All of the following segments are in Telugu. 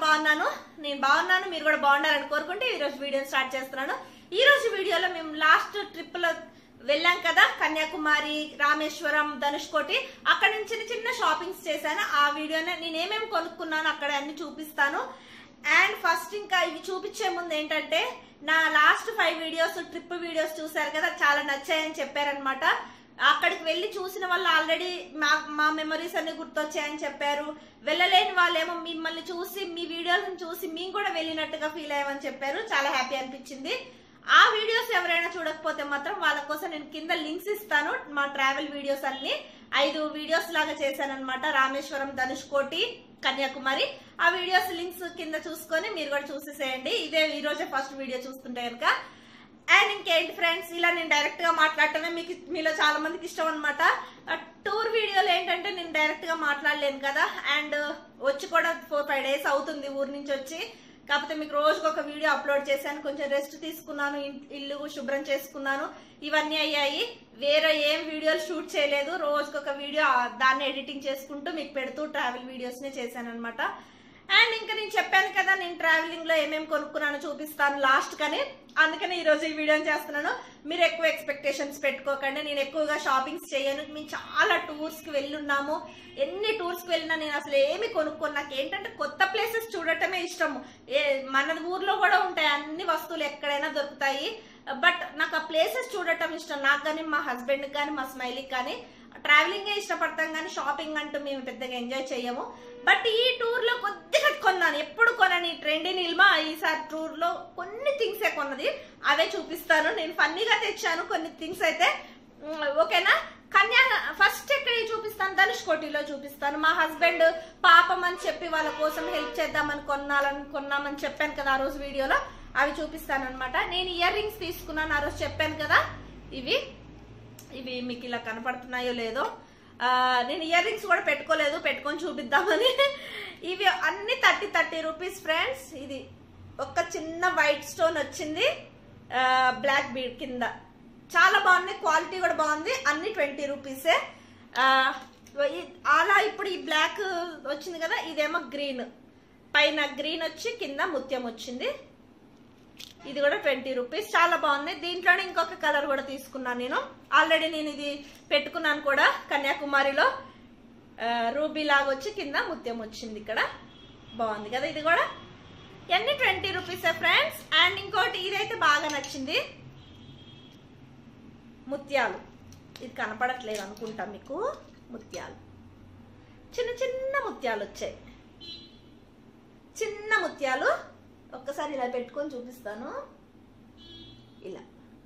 బాగున్నాను నేను బాగున్నాను మీరు కూడా బాగున్నారని కోరుకుంటే ఈ రోజు వీడియో స్టార్ట్ చేస్తున్నాను ఈ రోజు వీడియోలో మేము లాస్ట్ ట్రిప్ లో వెళ్ళాం కదా కన్యాకుమారి రామేశ్వరం ధనుష్కోటి అక్కడ నుంచి చిన్న చిన్న షాపింగ్స్ చేశాను ఆ వీడియోనే నేను ఏమేమి కొనుక్కున్నాను అక్కడ అన్ని చూపిస్తాను అండ్ ఫస్ట్ ఇంకా ఇవి చూపించే ముందు ఏంటంటే నా last five videos trip videos చూసారు కదా చాలా నచ్చాయని చెప్పారనమాట అక్కడికి వెళ్ళి చూసిన వాళ్ళు ఆల్రెడీ మా మా మెమరీస్ అన్ని గుర్తొచ్చాయని చెప్పారు వెళ్ళలేని వాళ్ళేమో మిమ్మల్ని చూసి మీ వీడియోలను చూసి మేము కూడా వెళ్ళినట్టుగా ఫీల్ అయ్యామని చెప్పారు చాలా హ్యాపీ అనిపించింది ఆ వీడియోస్ ఎవరైనా చూడకపోతే మాత్రం వాళ్ళ కోసం నేను కింద లింక్స్ ఇస్తాను మా ట్రావెల్ వీడియోస్ అన్ని ఐదు వీడియోస్ లాగా చేశాను అనమాట రామేశ్వరం ధనుష్కోటి కన్యాకుమారి ఆ వీడియోస్ లింక్స్ కింద చూసుకొని మీరు కూడా చూసేసేయండి ఇదే ఈ రోజే ఫస్ట్ వీడియో చూస్తుంటే కనుక అండ్ ఇంకేంటి ఫ్రెండ్స్ ఇలా నేను డైరెక్ట్ గా మాట్లాడటమే మీకు మీలో చాలా మందికి ఇష్టం అనమాట టూర్ వీడియోలు ఏంటంటే నేను డైరెక్ట్ గా మాట్లాడలేను కదా అండ్ వచ్చి కూడా ఫోర్ ఫైవ్ డేస్ అవుతుంది ఊరి నుంచి వచ్చి కాకపోతే మీకు రోజుకు ఒక వీడియో అప్లోడ్ చేశాను కొంచెం రెస్ట్ తీసుకున్నాను ఇన్- ఇల్లు శుభ్రం చేసుకున్నాను ఇవన్నీ అయ్యాయి వేరే ఏం వీడియోలు షూట్ చేయలేదు రోజుకు ఒక వీడియో ఆ, దాన్ని ఎడిటింగ్ చేసుకుంటూ మీకు పెడుతూ ట్రావెల్ వీడియోస్ నే చేశాను అనమాట అండ్ ఇంకా నేను చెప్పాను కదా నేను ట్రావెలింగ్ లో ఏమేమి కొనుక్కున్నానో చూపిస్తాను లాస్ట్ కానీ అందుకని ఈ రోజు ఈ వీడియోని చేస్తున్నాను మీరు ఎక్కువ ఎక్స్పెక్టేషన్స్ పెట్టుకోకండి నేను ఎక్కువగా షాపింగ్స్ చేయను మేము చాలా టూర్స్ కి వెళ్ళున్నాము ఎన్ని టూర్స్ కి వెళ్ళినా నేను అసలు ఏమి కొనుక్కోను నాకు ఏంటంటే కొత్త ప్లేసెస్ చూడటమే ఇష్టము ఏ మన ఊర్లో కూడా ఉంటాయి అన్ని వస్తువులు ఎక్కడైనా దొరుకుతాయి బట్ నాకు ఆ ప్లేసెస్ చూడటం ఇష్టం నాకు కానీ మా హస్బెండ్ కానీ మా స్మైలీకి కానీ ట్రావెలింగే ఇష్టపడతాం కానీ షాపింగ్ అంటూ మేము పెద్దగా ఎంజాయ్ చేయము బట్ ఈ టూర్ లో కొద్దిగా కొన్నాను ఎప్పుడు కొనని ట్రెండీ నిల్మా ఈసారి టూర్ లో కొన్ని థింగ్స్ ఏ కొన్నది అవే చూపిస్తాను నేను ఫన్నీగా తెచ్చాను కొన్ని థింగ్స్ అయితే ఉమ్, ఓకేనా కన్యా ఫస్ట్ ఎక్కడ చూపిస్తాను ధనుష్కోటిలో చూపిస్తాను మా హస్బెండ్ పాపం అని చెప్పి వాళ్ళ కోసం హెల్ప్ చేద్దామని కొనాలని కొన్నామని చెప్పాను కదా ఆ రోజు వీడియోలో అవి చూపిస్తాను అనమాట నేను ఇయర్ రింగ్స్ తీసుకున్నాను ఆ రోజు చెప్పాను కదా ఇవి ఇవి మీకు ఇలా కనపడుతున్నాయో లేదో ఆ, నేను ఇయర్ రింగ్స్ కూడా పెట్టుకోలేదు పెట్టుకొని చూపిద్దామని ఇవి అన్ని థర్టీ థర్టీ రూపీస్ ఫ్రెండ్స్ ఇది ఒక చిన్న వైట్ స్టోన్ వచ్చింది బ్లాక్ బీడ్ కింద చాలా బాగుంది క్వాలిటీ కూడా బాగుంది అన్ని ట్వంటీ రూపీసే ఆ, ఈ- అలా ఇప్పుడు ఈ బ్లాక్ వచ్చింది కదా ఇదేమో గ్రీన్ పైన గ్రీన్ వచ్చి కింద ముత్యం వచ్చింది ఇది కూడా ట్వంటీ రూపీస్ చాలా బాగుంది దీంట్లోనే ఇంకొక కలర్ కూడా తీసుకున్నాను నేను ఆల్రెడీ నేను ఇది పెట్టుకున్నాను కూడా కన్యాకుమారిలో ఆ, రూబీ లాగా వచ్చి కింద ముత్యం వచ్చింది ఇక్కడ బాగుంది కదా ఇది కూడా ఎన్ని ట్వంటీ రూపీసే ఫ్రెండ్స్ అండ్ ఇంకోటి ఇదైతే బాగా నచ్చింది ముత్యాలు ఇది కనపడట్లేదు అనుకుంటా మీకు ముత్యాలు చిన్న చిన్న ముత్యాలు వచ్చాయి చిన్న ముత్యాలు ఒక్కసారి ఇలా పెట్టుకొని చూపిస్తాను ఇలా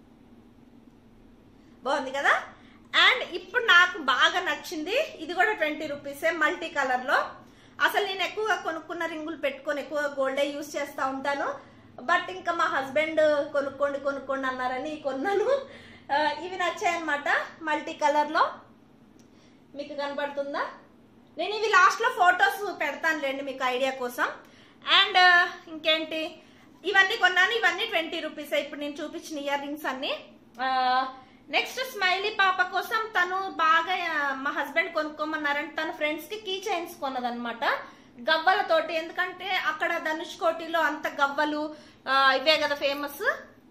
బాగుంది కదా అండ్ ఇప్పుడు నాకు బాగా నచ్చింది ఇది కూడా ట్వంటీ రూపీసే మల్టీ కలర్ లో అసలు నేను ఎక్కువగా కొనుక్కున్న రింగులు పెట్టుకొని ఎక్కువగా గోల్డే యూస్ చేస్తా ఉంటాను బట్ ఇంకా మా హస్బెండ్ కొనుక్కోండి కొనుక్కోండి అన్నారని కొన్నాను ఆ, ఇవి నచ్చాయన్నమాట మల్టీ కలర్ లో మీకు కనపడుతుందా నేను ఇవి లాస్ట్ లో ఫొటోస్ పెడతానులేండి మీకు ఐడియా కోసం అండ్ ఇంకేంటి ఇవన్నీ కొన్నాను ఇవన్నీ ట్వంటీ రూపీస్ ఇప్పుడు నేను చూపించిన ఇయర్ రింగ్స్ అన్ని నెక్స్ట్ స్మైలీ పాప కోసం తను బాగా ఆ, మా హస్బెండ్ కొనుక్కోమన్నారంటే తన ఫ్రెండ్స్ కి కీ చైన్స్ కొన్నదనమాట గవ్వలతోటి ఎందుకంటే అక్కడ ధనుష్కోటిలో అంత గవ్వలు ఆ, ఇవే కదా ఫేమస్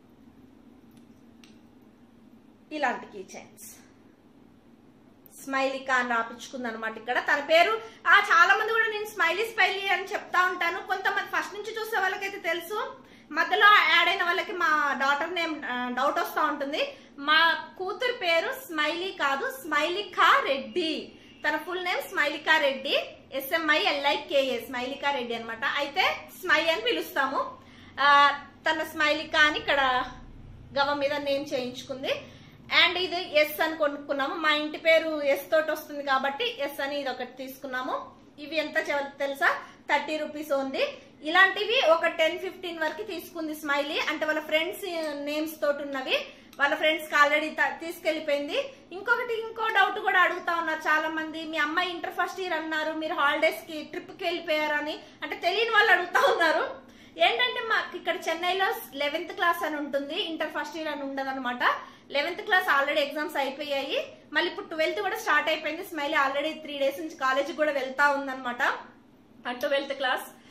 ఇలాంటి కీ చైన్స్ స్మైలీ ఖాన్ రాపించుకుంది అనమాట ఇక్కడ తన పేరు ఆ చాలా మంది కూడా నేను స్మైలీ స్మైలీ అని చెప్తా ఉంటాను కొంతమంది ఫస్ట్ నుంచి చూసే వాళ్ళకైతే తెలుసు మధ్యలో యాడ్ అయిన వాళ్ళకి మా డాటర్ నేమ్ డౌట్ వస్తూ ఉంటుంది మా కూతురు పేరు స్మైలీ కాదు స్మైలికా రెడ్డి తన full name Smailika Reddy S M I L I K A Smailika Reddy అన్నమాట అయితే స్మై అని పిలుస్తాము ఆ, తన స్మైలికా అని ఇక్కడ గవ మీద నేమ్ చేయించుకుంది అండ్ ఇది ఎస్ అని కొనుక్కున్నాము మా ఇంటి పేరు ఎస్ తోటి వస్తుంది కాబట్టి ఎస్ అని ఇది ఒకటి తీసుకున్నాము ఇవి ఎంత చెవ- తెలుసా థర్టీ రూపీస్ ఉంది ఇలాంటివి ఒక టెన్ ఫిఫ్టీన్ వరకు తీసుకుంది స్మైలీ అంటే వాళ్ళ ఫ్రెండ్స్ నేమ్స్ తోటి ఉన్నవి వాళ్ళ ఫ్రెండ్స్ కి ఆల్రెడీ తీసుకెళ్లిపోయింది ఇంకొకటి ఇంకో డౌట్ కూడా అడుగుతా ఉన్నారు చాలా మంది మీ అమ్మాయి ఇంటర్ ఫస్ట్ ఇయర్ అన్నారు మీరు హాలిడేస్ కి ట్రిప్ కి వెళ్ళిపోయారని అంటే తెలియని వాళ్ళు అడుగుతా ఉన్నారు ఏంటంటే మాకు ఇక్కడ చెన్నైలో లెవెన్త్ క్లాస్ అని ఉంటుంది ఇంటర్ ఫస్ట్ ఇయర్ అని ఉండదు అనమాట లెవెన్త్ క్లాస్ ఆల్రెడీ ఎగ్జామ్స్ అయిపోయాయి మళ్ళీ ఇప్పుడు ట్వెల్త్ కూడా స్టార్ట్ అయిపోయింది స్మైలీ ఆల్రెడీ త్రీ డేస్ నుంచి కాలేజ్ కూడా వెళ్తా ఉందన్నమాట ట్వెల్త్ క్లాస్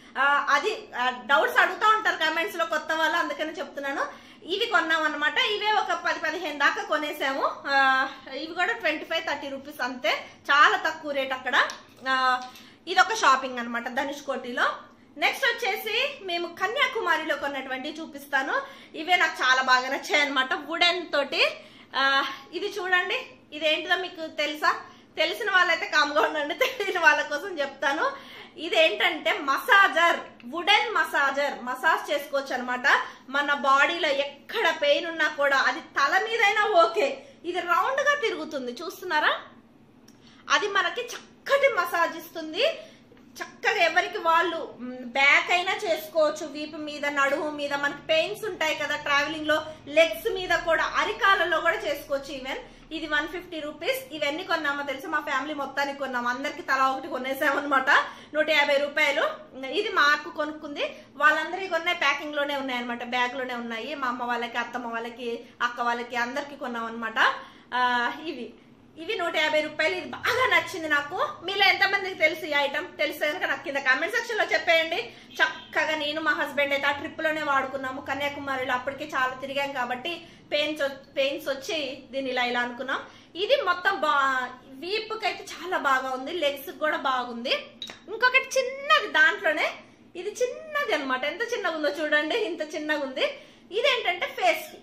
ఆ, అది డౌట్స్ అడుగుతా ఉంటారు కమెంట్స్ లో కొత్త వాళ్ళు అందుకని చెప్తున్నాను ఇవి కొన్నాం అనమాట ఇవే ఒక పది పదిహేను దాకా కొనేసాము ఆ, ఇవి కూడా ట్వంటీ ఫైవ్ థర్టీ రూపీస్ అంతే చాలా తక్కువ రేట్ అక్కడ ఆ, ఇది ఒక షాపింగ్ అనమాట ధనుష్ కోటిలో నెక్స్ట్ వచ్చేసి మేము కన్యాకుమారిలో కొన్నటువంటి చూపిస్తాను ఇవే నాకు చాలా బాగా నచ్చాయి అనమాట వుడెన్ తోటి ఆ, ఇది చూడండి ఇది ఏంటిదో మీకు తెలుసా తెలిసిన వాళ్ళైతే కామ్గా ఉండండి తెలియని వాళ్ళ కోసం చెప్తాను ఇదేంటంటే మసాజర్ వుడెన్ మసాజర్ మసాజ్ చేసుకోవచ్చు అనమాట మన బాడీలో ఎక్కడ పెయిన్ ఉన్నా కూడా అది తల మీదైనా ఓకే ఇది రౌండ్ గా తిరుగుతుంది చూస్తున్నారా అది మనకి చక్కటి మసాజ్ ఇస్తుంది చక్కగా ఎవరికి వాళ్ళు బ్యాక్ అయినా చేసుకోవచ్చు వీపు మీద నడుము మీద మనకి పెయిన్స్ ఉంటాయి కదా ట్రావెలింగ్ లో లెగ్స్ మీద కూడా అరికాలలో కూడా చేసుకోవచ్చు ఈవెన్ ఇది వన్ ఫిఫ్టీ రూపీస్ ఇవన్నీ కొన్నామో తెలుసు మా ఫ్యామిలీ మొత్తానికి కొన్నాము అందరికి తలా ఒకటి కొనేసామన్నమాట నూట యాభై రూపాయలు ఇది మా అక్క కొనుక్కుంది వాళ్ళందరికీ కొన్నాయి ప్యాకింగ్ లోనే ఉన్నాయి అనమాట బ్యాగ్ లోనే ఉన్నాయి మా అమ్మ వాళ్ళకి అత్తమ్మ వాళ్ళకి అక్క వాళ్ళకి అందరికి కొన్నాం అనమాట ఇవి ఇవి నూట యాభై రూపాయలు ఇది బాగా నచ్చింది నాకు మీలో ఎంతమందికి తెలుసు ఈ ఐటమ్ తెలిస్తే కనుక నాకు కింద కామెంట్ సెక్షన్ లో చెప్పేయండి చక్కగా నేను మా హస్బెండ్ అయితే ఆ ట్రిప్ లోనే వాడుకున్నాము కన్యాకుమారిలో అప్పటికే చాలా తిరిగాం కాబట్టి పెయిన్స్ పెయిన్స్ వచ్చి దీన్ని ఇలా ఇలా అనుకున్నాం ఇది మొత్తం బా వీపుకి అయితే చాలా బాగా ఉంది లెగ్స్ కూడా బాగుంది ఇంకొకటి చిన్నది దాంట్లోనే ఇది చిన్నది అన్నమాట ఎంత చిన్నగా ఉందో చూడండి ఇంత చిన్నగా ఉంది ఇదేంటంటే ఫేస్ కి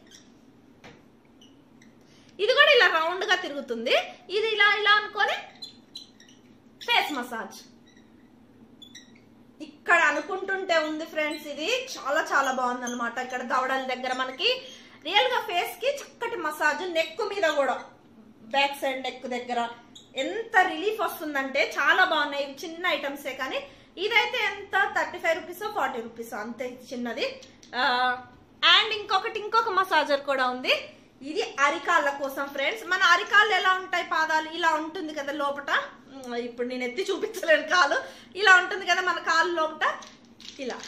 ఇది కూడా ఇలా రౌండ్ గా తిరుగుతుంది ఇది ఇలా ఇలా అనుకొని ఫేస్ మసాజ్ ఇక్కడ అనుకుంటుంటే ఉంది ఫ్రెండ్స్ ఇది చాలా చాలా బాగుంది అనమాట ఇక్కడ దవడల దగ్గర మనకి రియల్ గా ఫేస్ కి చక్కటి మసాజ్ నెక్ మీద కూడా బ్యాక్ సైడ్ నెక్ దగ్గర ఎంత రిలీఫ్ వస్తుందంటే చాలా బాగున్నాయి ఇవి చిన్న ఐటమ్సే కానీ ఇదైతే ఎంత thirty five rupees forty rupees అంతే ఇది చిన్నది అండ్ ఇంకొకటి ఇంకొక మసాజర్ కూడా ఉంది ఇది అరికాళ్ళ కోసం ఫ్రెండ్స్ మన అరికాళ్ళు ఎలా ఉంటాయి పాదాలు ఇలా ఉంటుంది కదా లోపట ఉమ్, ఇప్పుడు నేను ఎత్తి చూపించలేను కాలు ఇలా ఉంటుంది కదా మన కాలు లోపట ఇలా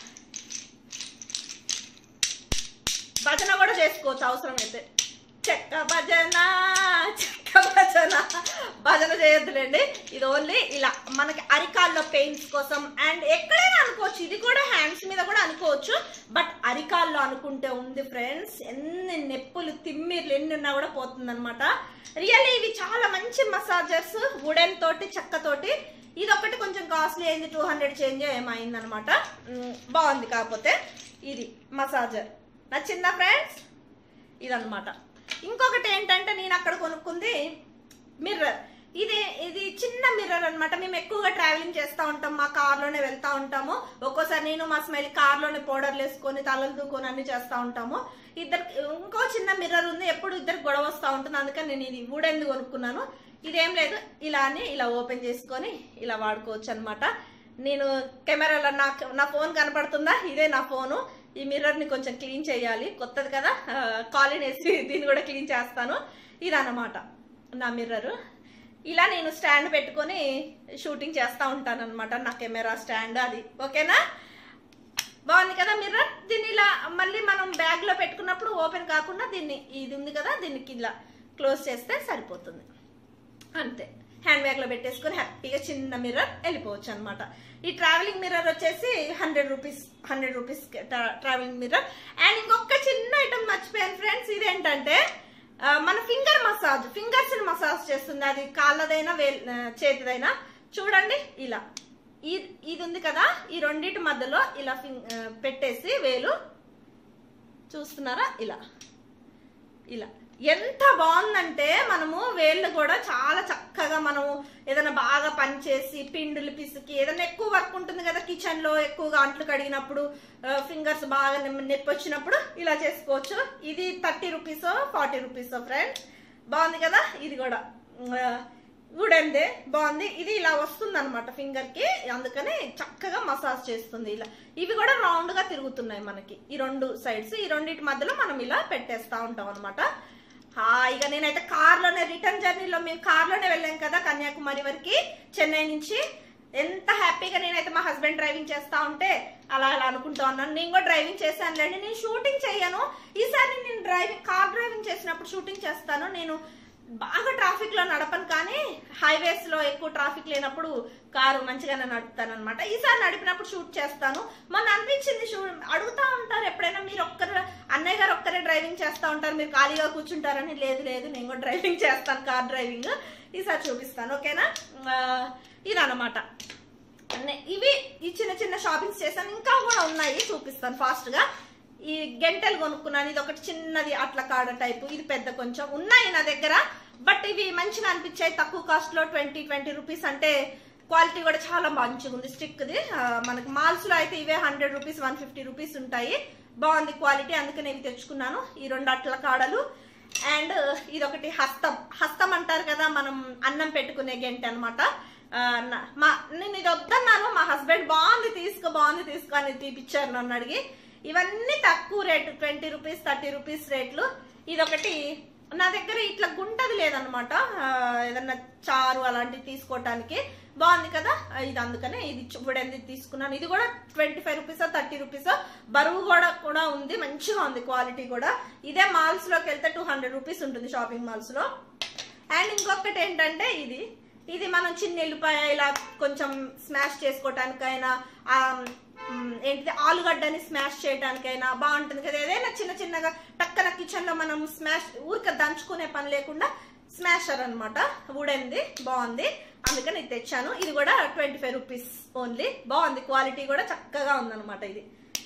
భజన కూడా చేసుకోవచ్చు అవసరం అయితే చెక్క భజన చెక్క భజన భజన చేయొద్దులేండి ఇది ఓన్లీ ఇలా మనకి అరికాల్లో పెయిన్స్ కోసం అండ్ ఎక్కడైనా అనుకోవచ్చు ఇది కూడా హ్యాండ్స్ మీద కూడా అనుకోవచ్చు బట్ అరికాల్లో అనుకుంటే ఉంది ఫ్రెండ్స్ ఎన్ని నొప్పులు తిమ్మిర్లు ఎన్ని ఉన్నా కూడా పోతుంది అనమాట రియల్లీ ఇవి చాలా మంచి మసాజర్స్ వుడెన్ తోటి చెక్క తోటి ఇది ఒకటి కొంచెం కాస్ట్లీ అయింది టూ హండ్రెడ్ చేంజ్ ఏమైంది అనమాట బాగుంది కాకపోతే ఇది మసాజర్ నచ్చిందా ఫ్రెండ్స్ ఇదన్నమాట ఇంకొకటి ఏంటంటే నేను అక్కడ కొనుక్కుంది మిర్రర్ ఇది ఇది చిన్న మిర్రర్ అన్నమాట మేము ఎక్కువగా ట్రావెలింగ్ చేస్తూ ఉంటాం మా కార్లోనే వెళ్తా ఉంటాము ఒక్కోసారి నేను మా స్మైల్ కార్లోనే పౌడర్లు వేసుకొని తలలు దూకొని అన్ని చేస్తూ ఉంటాము ఇద్దరు ఇంకో చిన్న మిర్రర్ ఉంది ఎప్పుడు ఇద్దరు గొడవ వస్తూ ఉంటుంది అందుకని నేను ఇది ఊడెందు కొనుక్కున్నాను ఇదేం లేదు ఇలా అని ఇలా ఓపెన్ చేసుకొని ఇలా వాడుకోవచ్చు అనమాట నేను కెమెరాలో నా నా ఫోన్ కనపడుతుందా ఇదే నా ఫోను ఈ మిర్రర్ ని కొంచెం క్లీన్ చేయాలి కొత్తది కదా కాలిన్ వేసి దీన్ని కూడా క్లీన్ చేస్తాను ఇదన్నమాట నా మిర్రర్ ఇలా నేను స్టాండ్ పెట్టుకొని షూటింగ్ చేస్తా ఉంటాను అనమాట నా కెమెరా స్టాండ్ అది ఓకేనా బాగుంది కదా మిర్రర్ దీన్ని ఇలా మళ్ళీ మనం బ్యాగ్ లో పెట్టుకున్నప్పుడు ఓపెన్ కాకుండా దీన్ని ఇది ఉంది కదా దీనికి ఇలా క్లోజ్ చేస్తే సరిపోతుంది అంతే హ్యాండ్ బ్యాగ్ లో పెట్టేసుకొని హ్యాపీగా చిన్న మిర్రర్ వెళ్ళిపోవచ్చు అనమాట ఈ ట్రావెలింగ్ మిర్రర్ వచ్చేసి hundred rupees hundred rupees travelling mirror and ఇంకొక చిన్న ఐటమ్ మర్చిపోయాను ఫ్రెండ్స్ ఇదేంటంటే ఆ, మన ఫింగర్ మసాజ్ ఫింగర్స్ ని మసాజ్ చేస్తుంది అది కాళ్ళదైనా వే ఆ, చేతిదైనా చూడండి ఇలా ఈ ఇది ఉంది కదా ఈ రెండింటి మధ్యలో ఇలా ఫింగ్ ఆ, పెట్టేసి వేలు చూస్తున్నారా ఇలా ఇలా ఎంత బాగుందంటే మనము వేళ్ళు కూడా చాలా చక్కగా మనము ఏదైనా బాగా పని చేసి పిండులు పిసికి ఏదైనా ఎక్కువ వర్క్ ఉంటుంది కదా కిచెన్ లో ఎక్కువగా అంట్లు కడిగినప్పుడు ఫింగర్స్ బాగా నెమ్- నొప్పి వచ్చినప్పుడు ఇలా చేసుకోవచ్చు ఇది thirty rupees forty rupees friends బాగుంది కదా ఇది కూడా వుడెన్దే బాగుంది ఇది ఇలా వస్తుంది అనమాట ఫింగర్ కి అందుకని చక్కగా మసాజ్ చేస్తుంది ఇలా ఇవి కూడా రౌండ్ గా తిరుగుతున్నాయి మనకి ఈ రెండు సైడ్స్ ఈ రెండింటి మధ్యలో మనం ఇలా పెట్టేస్తా ఉంటాం అనమాట హాయిగా నేనైతే కార్ లోనే రిటర్న్ జర్నీలో మేము కార్ లోనే వెళ్ళాం కదా కన్యాకుమారి వరకు చెన్నై నుంచి ఎంత హ్యాపీగా నేనైతే మా హస్బెండ్ డ్రైవింగ్ చేస్తా ఉంటే అలా అలా అనుకుంటా ఉన్నాను నేను కూడా డ్రైవింగ్ చేశాను లేండి నేను షూటింగ్ చేయను ఈసారి నేను డ్రైవింగ్ కార్ డ్రైవింగ్ చేసినప్పుడు షూటింగ్ చేస్తాను నేను బాగా ట్రాఫిక్ లో నడపను కానీ హైవేస్ లో ఎక్కువ ట్రాఫిక్ లేనప్పుడు కారు మంచిగానే నడుపుతాను అనమాట ఈసారి నడిపినప్పుడు షూట్ చేస్తాను మొన్న అనిపించింది షూ అడుగుతా ఉంటారు ఎప్పుడైనా మీరు ఒక్కరు అన్నయ్య గారు ఒక్కరే డ్రైవింగ్ చేస్తా ఉంటారు మీరు ఖాళీగా కూర్చుంటారని లేదు లేదు నేను కూడా డ్రైవింగ్ చేస్తాను కార్ డ్రైవింగ్ ఈసారి చూపిస్తాను ఓకేనా ఆ, ఇదన్నమాట అన్నీ- ఇవి ఈ చిన్న చిన్న షాపింగ్స్ చేశాను ఇంకా కూడా ఉన్నాయి చూపిస్తాను ఫాస్ట్ గా ఈ గంటెలు కొనుక్కున్నాను ఇది ఒకటి చిన్నది అట్ల కాడ టైపు ఇది పెద్ద కొంచెం ఉన్నాయి నా దగ్గర బట్ ఇవి మంచిగా అనిపించాయి తక్కువ కాస్ట్ లో ట్వంటీ ట్వంటీ రూపీస్ అంటే క్వాలిటీ కూడా చాలా మంచిగా ఉంది స్టిక్ ది ఆ, మనకి మాల్స్ లో అయితే ఇవే hundred rupees one fifty rupees ఉంటాయి బాగుంది క్వాలిటీ అందుకనే ఇవి తెచ్చుకున్నాను ఈ రెండు అట్ల కాడలు అండ్ ఇదొకటి హస్తం హస్తం అంటారు కదా మనం అన్నం పెట్టుకునే గంట అనమాట మా నేను ఇది వద్దన్నాను మా హస్బెండ్ బాగుంది తీసుకో బాగుంది తీసుకో అని తీపిచ్చారు నన్ను అడిగి ఇవన్నీ తక్కువ rate twenty rupees thirty rupees రేట్లు ఇదొకటి నా దగ్గర ఇట్లా గుంటది లేదనమాట ఆ, ఏదన్నా చారు అలాంటివి తీసుకోవటానికి బాగుంది కదా ఆ, ఇది అందుకనే ఇది చూడండి తీసుకున్నాను ఇది కూడా twenty five rupees thirty rupees బరువు కూడా కూడా ఉంది మంచిగా ఉంది క్వాలిటీ కూడా ఇదే మాల్స్ లోకి వెళ్తే టూ హండ్రెడ్ రూపీస్ ఉంటుంది షాపింగ్ మాల్స్ లో అండ్ ఇంకొకటి ఏంటంటే ఇది ఇది మనం చిన్న ఎల్లిపాయ ఇలా కొంచెం స్మాష్ చేసుకోవటానికైనా ఆ, మ్, ఏంటిది ఆలుగడ్డని స్మాష్ చేయడానికైనా బాగుంటుంది కదా ఏదైనా చిన్న చిన్నగా టక్కన కిచెన్ లో మనం స్మాష్ ఊరిక దంచుకునే పని లేకుండా స్మాషర్ అనమాట వుడెన్ది బాగుంది అందుకని ఇది తెచ్చాను ఇది కూడా ట్వంటీ ఫైవ్ రూపీస్ ఓన్లీ బాగుంది క్వాలిటీ కూడా చక్కగా ఉందన్నమాట ఇది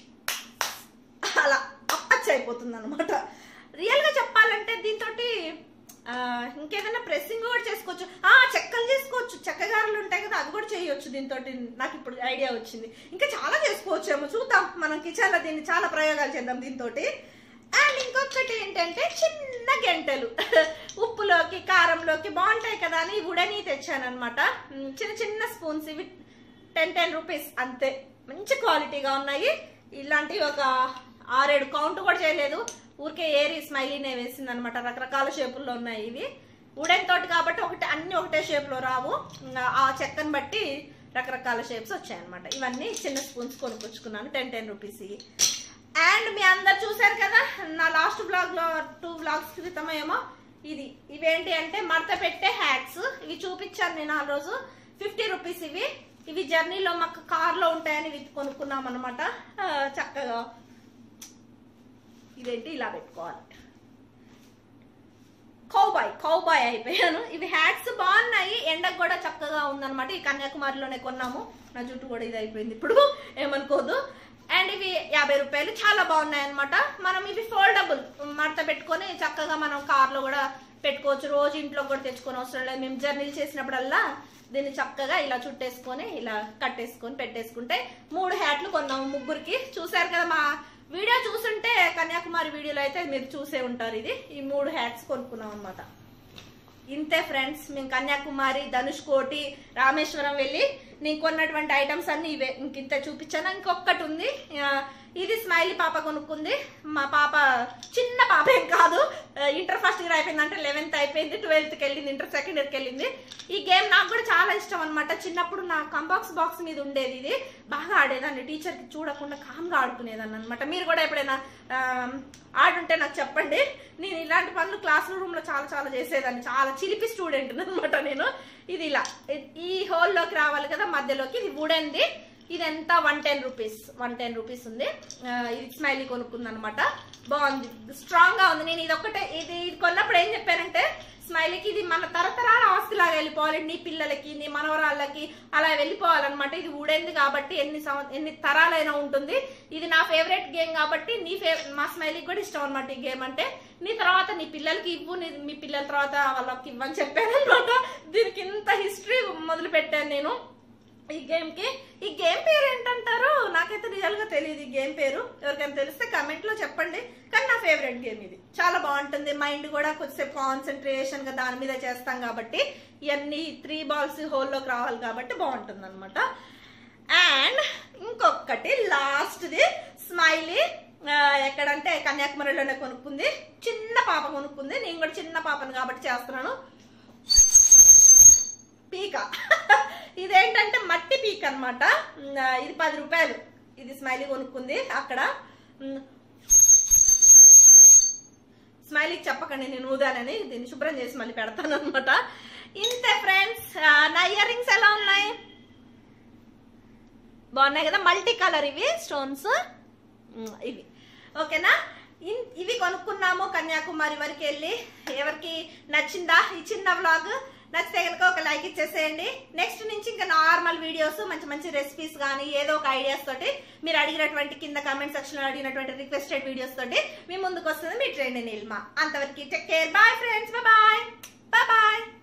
అలా అచ్చ అయిపోతుంది అనమాట రియల్ గా చెప్పాలంటే దీంతో ఇంకేదైనా ప్రెస్సింగ్ కూడా చేసుకోవచ్చు ఆ చెక్కలు చేసుకోవచ్చు చెక్కగారులు ఉంటాయి కదా అది కూడా చేయొచ్చు దీంతో నాకు ఇప్పుడు ఐడియా వచ్చింది ఇంకా చాలా చేసుకోవచ్చు ఏమో చూద్దాం మనం కిచెన్ లో దీన్ని చాలా ప్రయోగాలు చేద్దాం దీంతో అండ్ ఇంకొకటి ఏంటంటే చిన్న గంటలు ఉప్పులోకి కారంలోకి బాగుంటాయి కదా అని ఉడని తెచ్చాను అనమాట చిన్న చిన్న స్పూన్స్ ఇవి టెన్ టెన్ రూపీస్ అంతే మంచి క్వాలిటీగా ఉన్నాయి ఇలాంటివి ఒక ఆరేడు కౌంట్ కూడా చేయలేదు ఊరికే ఏరి స్మైలీనే వేసింది అనమాట రకరకాల షేపుల్లో ఉన్నాయి ఇవి ఉడెన్ తోటి కాబట్టి ఒకటి అన్ని ఒకటే షేప్ లో రావు ఇంకా ఆ చెక్కను బట్టి రకరకాల షేప్స్ వచ్చాయన్నమాట ఇవన్నీ చిన్న స్పూన్స్ కొనుక్కొచ్చుకున్నాను టెన్ టెన్ రూపీస్ ఇవి అండ్ మీ అందరు చూసారు కదా నా లాస్ట్ బ్లాగ్ లో టూ బ్లాగ్స్ క్రితం ఏమో ఇది ఇవేంటి అంటే మడత పెట్టే హ్యాట్స్ ఇవి చూపించాను నేను ఆ రోజు ఫిఫ్టీ రూపీస్ ఇవి ఇవి జర్నీలో మాకు కార్ లో ఉంటాయని ఇవి కొనుక్కున్నాం అనమాట చక్కగా ఇదేంటి ఇలా పెట్టుకోవాలి కౌబాయ్ కౌబాయ్ అయిపోయాను ఇవి హ్యాట్స్ బాగున్నాయి ఎండకు కూడా చక్కగా ఉందన్నమాట ఈ కన్యాకుమారిలోనే కొన్నాము నా జుట్టు కూడా ఇది అయిపోయింది ఇప్పుడు ఏమనుకోదు అండ్ ఇవి యాభై రూపాయలు చాలా బాగున్నాయి అనమాట మనం ఇవి ఫోల్డబుల్ మడత పెట్టుకొని చక్కగా మనం కార్ లో కూడా పెట్టుకోవచ్చు రోజు ఇంట్లో కూడా తెచ్చుకొని అవసరం లేదు మేము జర్నీలు చేసినప్పుడల్లా దీన్ని చక్కగా ఇలా చుట్టేసుకొని ఇలా కట్టేసుకొని పెట్టేసుకుంటే మూడు హ్యాట్లు కొన్నాము ముగ్గురికి చూసారు కదా మా వీడియో చూసుంటే కన్యాకుమారి వీడియోలో అయితే మీరు చూసే ఉంటారు ఇది ఈ మూడు హ్యాట్స్ కొనుక్కున్నాం అనమాట ఇంతే ఫ్రెండ్స్ మేము కన్యాకుమారి ధనుష్ కోటి రామేశ్వరం వెళ్ళి నేను కొన్నటువంటి ఐటమ్స్ అన్ని ఇవే ఇంక ఇంత చూపించాను ఇంకొకటి ఉంది ఆ, ఇది స్మైలీ పాప కొనుక్కుంది మా పాప చిన్న పాప ఏం కాదు ఇంటర్ ఫస్ట్ ఇయర్ అయిపోయింది అంటే లెవెన్త్ అయిపోయింది ట్వెల్త్కి వెళ్ళింది ఇంటర్ సెకండ్ ఇయర్కి వెళ్ళింది ఈ గేమ్ నాకు కూడా చాలా ఇష్టం అనమాట చిన్నప్పుడు నా కంబాక్స్ బాక్స్ మీద ఉండేది ఇది బాగా ఆడేదాన్ని టీచర్కి చూడకుండా కామ్గా ఆడుకునేదాన్ని అనమాట మీరు కూడా ఎప్పుడైనా ఆ, ఆడుంటే నాకు చెప్పండి నేను ఇలాంటి పనులు క్లాస్ రూమ్ లో చాలా చాలా చేసేదాన్ని చాలా చిలిపి స్టూడెంట్ అనమాట నేను ఇది ఇలా ఇ- ఈ హోల్ లోకి రావాలి కదా మధ్యలోకి ఇది వుడెన్ది ఇది ఎంత one ten rupees one ten rupees ఉంది ఆ, ఇది స్మైలీ కొనుక్కుంది అనమాట బాగుంది స్ట్రాంగ్ గా ఉంది నేను ఇది ఒక్కటే ఇది ఇది కొన్నప్పుడు ఏం చెప్పానంటే స్మైలీకి ఇది మన తరతరాల ఆస్తిలాగా వెళ్ళిపోవాలి నీ పిల్లలకి నీ మనవరాళ్ళకి అలా వెళ్ళిపోవాలన్నమాట ఇది ఊడైంది కాబట్టి ఎన్ని సంవ- ఎన్ని తరాలైనా ఉంటుంది ఇది నా ఫేవరెట్ గేమ్ కాబట్టి నీ ఫేవ మా స్మైలీకి కూడా ఇష్టం అనమాట ఈ గేమ్ అంటే నీ తర్వాత నీ పిల్లలకి ఇవ్వు నీ మీ పిల్లల తర్వాత వాళ్ళకి ఇవ్వని చెప్పాను అనమాట దీనికి ఇంత హిస్టరీ మొదలు పెట్టాను నేను ఈ గేమ్ కి ఈ గేమ్ పేరు ఏంటంటారు నాకైతే రియల్ గా తెలియదు ఈ గేమ్ పేరు ఎవరికైనా తెలిస్తే కమెంట్ లో చెప్పండి కానీ నా ఫేవరెట్ గేమ్ ఇది చాలా బాగుంటుంది మైండ్ కూడా కొద్దిసేపు కాన్సన్ట్రేషన్ గా దాని మీద చేస్తాం కాబట్టి ఇవన్నీ త్రీ బాల్స్ హోల్లోకి రావాలి కాబట్టి బాగుంటుంది అనమాట అండ్ ఇంకొకటి లాస్ట్ది స్మైలీ ఎక్కడంటే కన్యాకుమారిలోనే కొనుక్కుంది చిన్న పాప కొనుక్కుంది నేను కూడా చిన్న పాపను కాబట్టి చేస్తున్నాను పీక ఇదేంటంటే మట్టి పీక్ అనమాట ఇది పది రూపాయలు ఇది స్మైలీ కొనుక్కుంది అక్కడ ఉమ్, స్మైలీకి చెప్పకండి నేను ఊదానని దీన్ని శుభ్రం చేసి మళ్ళీ పెడతాను అనమాట ఇంతే ఫ్రెండ్స్ నా ఇయర్ రింగ్స్ ఎలా ఉన్నాయి బాగున్నాయి కదా మల్టీ కలర్ ఇవి స్టోన్స్ ఇవి ఓకేనా ఇన్- ఇవి కొనుక్కున్నాము కన్యాకుమారి వరకు వెళ్ళి ఎవరికి నచ్చిందా ఈ చిన్న వ్లాగ్ నచ్చితే కనుక ఒక లైక్ ఇచ్చేసేయండి నెక్స్ట్ నుంచి ఇంకా నార్మల్ వీడియోస్ మంచి మంచి రెసిపీస్ కానీ ఏదో ఒక ఐడియాస్ తోటి మీరు అడిగినటువంటి కింద కామెంట్ సెక్షన్ లో అడిగినటువంటి రిక్వెస్టెడ్ వీడియోస్ తోటి మీ ముందుకు వస్తుంది మీ ట్రెండ్ నీల్మా అంతవరకు take care bye friends bye bye bye